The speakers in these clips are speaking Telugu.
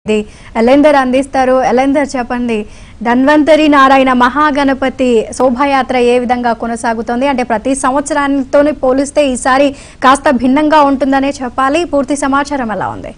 ఇది ఎలెందర్ అందిస్తారు ఎలెందర్ చెప్పండి ధన్వంతరి నారాయణ మహాగణపతి శోభాయాత్ర ఏ విధంగా కొనసాగుతోంది అంటే ప్రతి సంవత్సరానితో పోలిస్తే ఈసారి కాస్త భిన్నంగా ఉంటుందనే చెప్పాలి పూర్తి సమాచారం ఎలా ఉంది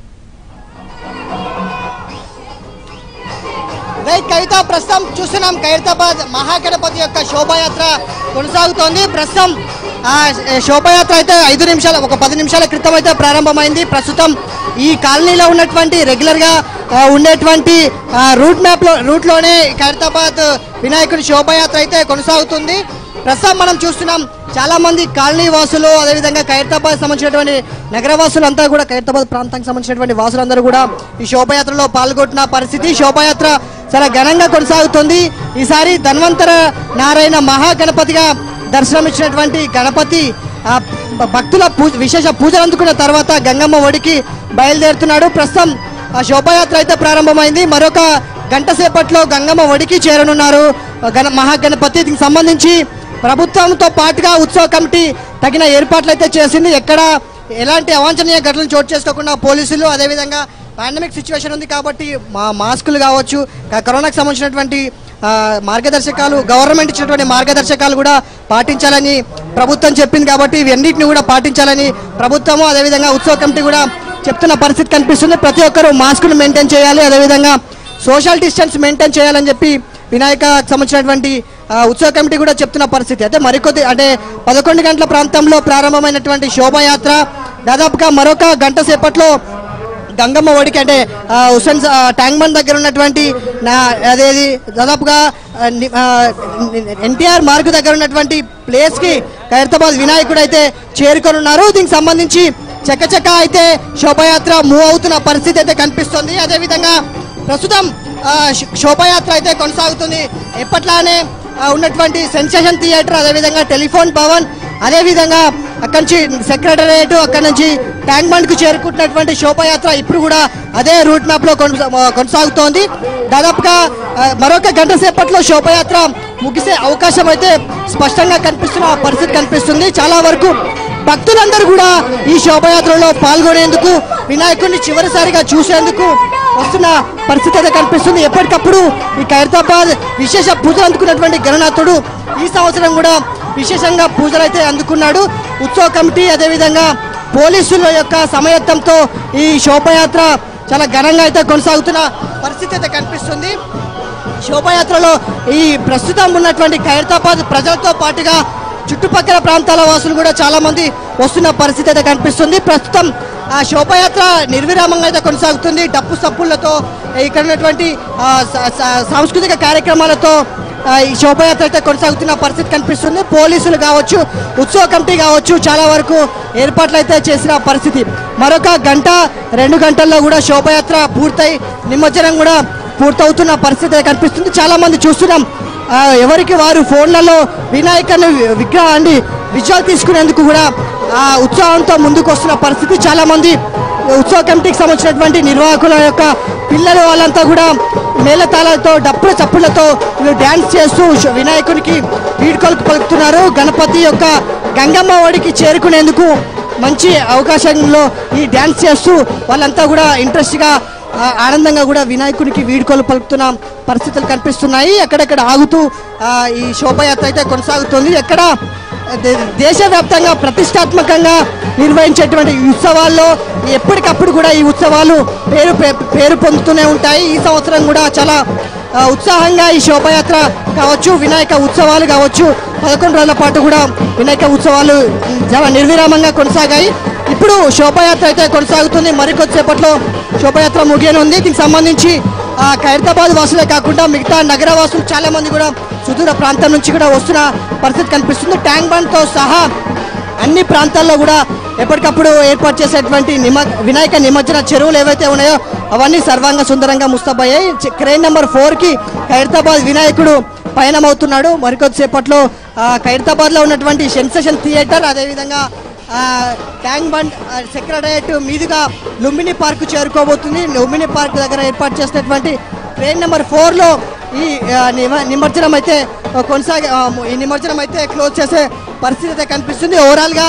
రైట్ కవిత ప్రస్తుతం చూస్తున్నాం ఖైరతాబాద్ మహాగణపతి యొక్క శోభాయాత్ర కొనసాగుతోంది ప్రస్తుతం ఆ శోభాయాత్ర అయితే ఐదు నిమిషాల ఒక పది నిమిషాల క్రితం అయితే ప్రారంభమైంది ప్రస్తుతం ఈ కాలనీలో ఉన్నటువంటి రెగ్యులర్గా ఆ, ఉండేటువంటి ఆ, రూట్ మ్యాప్లో రూట్లోనే ఖైరతాబాద్ వినాయకుడి శోభాయాత్ర అయితే కొనసాగుతుంది ప్రస్తుతం మనం చూస్తున్నాం చాలా మంది కాలనీ వాసులు అదేవిధంగా ఖైరతాబాద్ సంబంధించినటువంటి నగరవాసులు అంతా కూడా ఖైరతాబాద్ ప్రాంతానికి సంబంధించినటువంటి వాసులందరూ కూడా ఈ శోభాయాత్రలో పాల్గొంటున్న పరిస్థితి శోభాయాత్ర చాలా ఘనంగా కొనసాగుతుంది ఈసారి ధన్వంతర నారాయణ మహాగణపతిగా దర్శనమిచ్చినటువంటి గణపతి ఆ, భ- భక్తుల పూజ విశేష పూజలు అందుకున్న తర్వాత గంగమ్మ ఒడికి బయలుదేరుతున్నాడు ప్రస్తుతం ఆ శోభాయాత్ర అయితే ప్రారంభమైంది మరొక గంట సేపట్లో గంగమ్మ ఒడికి చేరనున్నారు గణ మహాగణపతి దీనికి సంబంధించి ప్రభుత్వంతో పాటుగా ఉత్సవ కమిటీ తగిన ఏర్పాట్లు అయితే చేసింది ఎక్కడ ఎలాంటి అవాంఛనీయ ఘటనలు చోటు చేసుకోకుండా పోలీసులు అదేవిధంగా పాండమిక్ సిచ్యువేషన్ ఉంది కాబట్టి మా మాస్కులు కావచ్చు క- కరోనాకు సంబంధించినటువంటి ఆ, మార్గదర్శకాలు గవర్నమెంట్ ఇచ్చినటువంటి మార్గదర్శకాలు కూడా పాటించాలని ప్రభుత్వం చెప్పింది కాబట్టి ఇవన్నిటిని కూడా పాటించాలని ప్రభుత్వము అదేవిధంగా ఉత్సవ కమిటీ కూడా చెప్తున్న పరిస్థితి కనిపిస్తుంది ప్రతి ఒక్కరూ మాస్కులు మెయింటైన్ చేయాలి అదేవిధంగా సోషల్ డిస్టెన్స్ మెయింటైన్ చేయాలని చెప్పి వినాయక సంబంధించినటువంటి ఆ, ఉత్సవ కమిటీ కూడా చెప్తున్న పరిస్థితి అయితే మరికొద్ది అంటే పదకొండు గంటల ప్రాంతంలో ప్రారంభమైనటువంటి శోభాయాత్ర దాదాపుగా మరొక గంట సేపట్లో గంగమ్మ ఒడికి అంటే ఆ, హుస్సేన్ సా- ఆ, ట్యాంక్ బండ్ దగ్గర ఉన్నటువంటి నా అదేది దాదాపుగా ఎన్టీఆర్ మార్గ్ దగ్గర ఉన్నటువంటి ప్లేస్ కి ఖైరతాబాద్ వినాయకుడు అయితే చేరుకొని ఉన్నారు దీనికి సంబంధించి చకచక అయితే శోభాయాత్ర మూవ్ అవుతున్న పరిస్థితి అయితే కనిపిస్తుంది అదేవిధంగా ప్రస్తుతం ఆ, శ- శోభాయాత్ర అయితే కొనసాగుతుంది ఎప్పట్లానే ఆ, ఉన్నటువంటి సెన్సేషన్ థియేటర్ అదేవిధంగా టెలిఫోన్ భవన్ అదేవిధంగా అక్కడి నుంచి సెక్రటరియట్ అక్కడి నుంచి ట్యాంక్ బండ్ కు చేరుకుంటున్నటువంటి శోభాయాత్ర ఇప్పుడు కూడా అదే రూట్ మ్యాప్ లో కొనసా- కొనసాగుతోంది దాదాపుగా ఆ, మరొక గంట సేపట్లో శోభాయాత్ర ముగిసే అవకాశం అయితే స్పష్టంగా కనిపిస్తున్న పరిస్థితి కనిపిస్తుంది చాలా వరకు భక్తులందరూ కూడా ఈ శోభాయాత్రలో పాల్గొనేందుకు వినాయకుడిని చివరిసారిగా చూసేందుకు వస్తున్న పరిస్థితి అయితే కనిపిస్తుంది ఎప్పటికప్పుడు ఈ ఖైరతాబాద్ విశేష పూజలు అందుకున్నటువంటి గణనాథుడు ఈ సంవత్సరం కూడా విశేషంగా పూజలు అయితే అందుకున్నాడు ఉత్సవ కమిటీ అదేవిధంగా పోలీసుల యొక్క సమయత్వంతో ఈ శోభయాత్ర చాలా ఘనంగా అయితే కొనసాగుతున్న పరిస్థితి అయితే కనిపిస్తుంది శోభయాత్రలో ఈ ప్రస్తుతం ఉన్నటువంటి ఖైరతాబాద్ ప్రజలతో పాటుగా చుట్టుపక్కల ప్రాంతాల వాసులు కూడా చాలా మంది వస్తున్న పరిస్థితి అయితే కనిపిస్తుంది ప్రస్తుతం ఆ శోభయాత్ర నిర్విరామంగా అయితే కొనసాగుతుంది డప్పు సప్పులతో ఇక్కడ ఉన్నటువంటి ఆ, స- స- సాంస్కృతిక కార్యక్రమాలతో ఆ, ఈ శోభయాత్ర అయితే కొనసాగుతున్న పరిస్థితి కనిపిస్తుంది పోలీసులు కావచ్చు ఉత్సవ కమిటీ కావచ్చు చాలా వరకు ఏర్పాట్లు అయితే చేసిన పరిస్థితి మరొక గంట రెండు గంటల్లో కూడా శోభయాత్ర పూర్తయి నిమజ్జనం కూడా పూర్తవుతున్న పరిస్థితి అయితే కనిపిస్తుంది చాలా మంది చూస్తున్నాం ఆ, ఎవరికి వారు ఫోన్లలో వినాయకుని విగ్రహాన్ని విజువల్ తీసుకునేందుకు కూడా ఆ ఉత్సాహంతో ముందుకు వస్తున్న పరిస్థితి చాలా మంది ఉత్సవ కమిటీకి సంబంధించినటువంటి నిర్వాహకుల యొక్క పిల్లలు వాళ్ళంతా కూడా మేళతాళాలతో డప్పుల చప్పులతో వీళ్ళు డ్యాన్స్ చేస్తూ శ- వినాయకునికి వీడ్కోలకు పలుకుతున్నారు గణపతి యొక్క గంగమ్మ ఒడికి చేరుకునేందుకు మంచి అవకాశంలో ఈ డ్యాన్స్ చేస్తూ వాళ్ళంతా కూడా ఇంట్రెస్ట్గా ఆ, ఆనందంగా కూడా వినాయకునికి వీడ్కోలు పలుకుతున్న పరిస్థితులు కనిపిస్తున్నాయి ఎక్కడెక్కడ ఆగుతూ ఆ, ఈ శోభయాత్ర అయితే కొనసాగుతుంది ఎక్కడ దే- దేశవ్యాప్తంగా ప్రతిష్టాత్మకంగా నిర్వహించేటువంటి ఈ ఉత్సవాల్లో ఎప్పటికప్పుడు కూడా ఈ ఉత్సవాలు పేరు పే- పేరు పొందుతూనే ఉంటాయి ఈ సంవత్సరం కూడా చాలా ఆ, ఉత్సాహంగా ఈ శోభయాత్ర కావచ్చు వినాయక ఉత్సవాలు కావచ్చు పదకొండు రోజుల పాటు కూడా వినాయక ఉత్సవాలు చాలా నిర్విరామంగా కొనసాగాయి ఇప్పుడు శోభయాత్ర అయితే కొనసాగుతుంది మరికొద్దిసేపట్లో శోభయాత్ర ముగియనుంది దీనికి సంబంధించి ఆ, ఖైరతాబాద్ వాసులే కాకుండా మిగతా నగర వాసులు చాలా మంది కూడా సుదూర ప్రాంతం నుంచి కూడా వస్తున్న పరిస్థితి కనిపిస్తుంది ట్యాంక్ బండ్తో సహా అన్ని ప్రాంతాల్లో కూడా ఎప్పటికప్పుడు ఏర్పాటు చేసేటువంటి నిమ వినాయక నిమజ్జన చెరువులు ఏవైతే ఉన్నాయో అవన్నీ సర్వాంగ సుందరంగా ముస్తాబయ్యాయి చె- క్రేన్ నెంబర్ ఫోర్కి ఖైరతాబాద్ వినాయకుడు పయనమవుతున్నాడు మరికొద్దిసేపట్లో ఆ, ఖైరతాబాద్లో ఉన్నటువంటి సెన్సేషన్ థియేటర్ అదేవిధంగా ఆ, ట్యాంక్ బండ్ ఆ, సెక్రటరియట్ మీదుగా లుంబిని పార్క్ చేరుకోబోతుంది లుంబిని పార్క్ దగ్గర ఏర్పాటు చేసినటువంటి ట్రైన్ నెంబర్ ఫోర్లో ఈ ఆ, నిమ- నిమజ్జనం అయితే ఆ, కొనసాగి ఆ, ఈ నిమజ్జనం అయితే క్లోజ్ చేసే పరిస్థితి అయితే కనిపిస్తుంది ఓవరాల్గా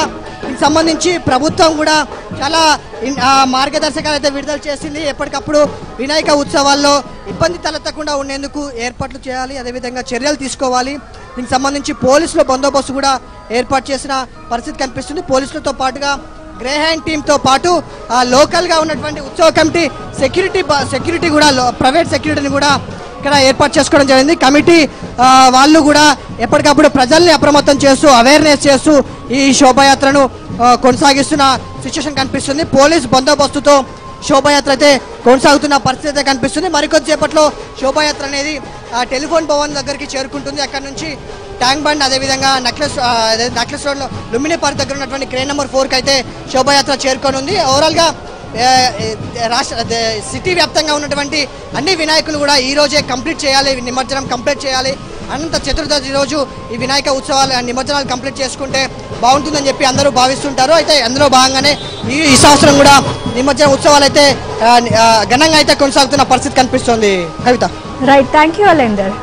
దీనికి సంబంధించి ప్రభుత్వం కూడా చాలా ఇన్- ఆ, మార్గదర్శకాలు అయితే విడుదల చేసింది ఎప్పటికప్పుడు వినాయక ఉత్సవాల్లో ఇబ్బంది తలెత్తకుండా ఉండేందుకు ఏర్పాట్లు చేయాలి అదేవిధంగా చర్యలు తీసుకోవాలి దీనికి సంబంధించి పోలీసుల బందోబస్తు కూడా ఏర్పాటు చేసిన పరిస్థితి కనిపిస్తుంది పోలీసులతో పాటుగా గ్రే హ్యాండ్ టీంతో పాటు ఆ, లోకల్గా ఉన్నటువంటి ఉత్సవ కమిటీ సెక్యూరిటీ బ- సెక్యూరిటీ కూడా లో- ప్రైవేట్ సెక్యూరిటీని కూడా ఇక్కడ ఏర్పాటు చేసుకోవడం జరిగింది కమిటీ ఆ, వాళ్ళు కూడా ఎప్పటికప్పుడు ప్రజల్ని అప్రమత్తం చేస్తూ అవేర్నెస్ చేస్తూ ఈ శోభాయాత్రను ఆ, కొనసాగిస్తున్న సిచ్యువేషన్ కనిపిస్తుంది పోలీస్ బందోబస్తుతో శోభాయాత్ర అయితే కొనసాగుతున్న పరిస్థితి అయితే కనిపిస్తుంది మరికొద్దిసేపట్లో శోభాయాత్ర అనేది ఆ, టెలిఫోన్ భవన్ దగ్గరికి చేరుకుంటుంది అక్కడ నుంచి ట్యాంక్ బండ్ అదేవిధంగా నక్లెస్ ఆ, అదే నక్లెస్ రోడ్లో లుంబిని పార్క్ దగ్గర ఉన్నటువంటి క్రేన్ నెంబర్ ఫోర్కి అయితే శోభాయాత్ర చేరుకోనుంది ఓవరాల్గా ఏ, ఏ, రాష్ట్ర అదే, సిటీ వ్యాప్తంగా ఉన్నటువంటి అన్ని వినాయకులు కూడా ఈ రోజే కంప్లీట్ చేయాలి నిమజ్జనం కంప్లీట్ చేయాలి అనంత చతుర్దశి రోజు ఈ వినాయక ఉత్సవాలు ఆ నిమజ్జనాలు కంప్లీట్ చేసుకుంటే బాగుంటుందని చెప్పి అందరూ భావిస్తుంటారు అయితే అందులో భాగంగానే ఈ ఈ సంవత్సరం కూడా నిమజ్జన ఉత్సవాలు అయితే ఆ, ఆ, ఘనంగా అయితే కొనసాగుతున్న పరిస్థితి కనిపిస్తుంది Kavitha right thank you Alender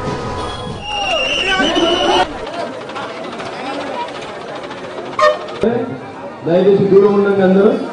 దయచేసి దూరం ఉండండి అందరూ